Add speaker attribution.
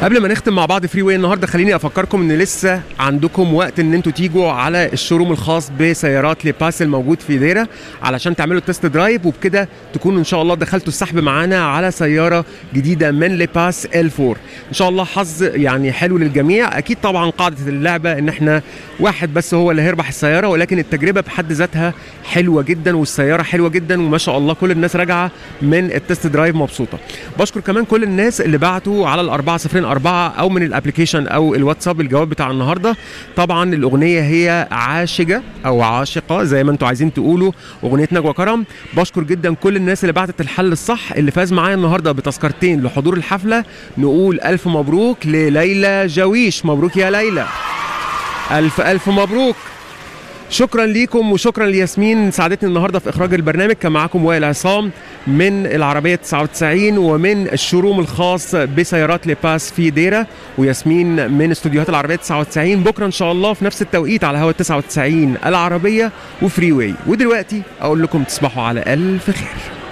Speaker 1: قبل ما نختم مع بعض فري واي النهارده خليني افكركم ان لسه عندكم وقت ان انتوا تيجوا على الشوروم الخاص بسيارات لباس الموجود في ديره علشان تعملوا تيست درايف وبكده تكونوا ان شاء الله دخلتوا السحب معانا على سياره جديده من لباس ال 4 ان شاء الله حظ يعني حلو للجميع اكيد طبعا قاعده اللعبه ان احنا واحد بس هو اللي هيربح السياره ولكن التجربه بحد ذاتها حلوه جدا والسياره حلوه جدا وما شاء الله كل الناس راجعه من التست درايف مبسوطه بشكر كمان كل الناس اللي بعتوا على الأربعة صفرين أربعة أو من الابلكيشن أو الواتساب الجواب بتاع النهاردة طبعا الأغنية هي عاشقة أو عاشقة زي ما أنتوا عايزين تقولوا أغنية نجوى كرم بشكر جدا كل الناس اللي بعتت الحل الصح اللي فاز معايا النهاردة بتذكرتين لحضور الحفلة نقول ألف مبروك لليلى جويش مبروك يا ليلى ألف ألف مبروك شكرا ليكم وشكرا لياسمين ساعدتني النهارده في اخراج البرنامج كان معاكم وائل عصام من العربيه 99 ومن الشوروم الخاص بسيارات لباس في ديره وياسمين من استوديوهات العربيه 99 بكره ان شاء الله في نفس التوقيت على هوا 99 العربيه وفري واي ودلوقتي اقول لكم تصبحوا على الف خير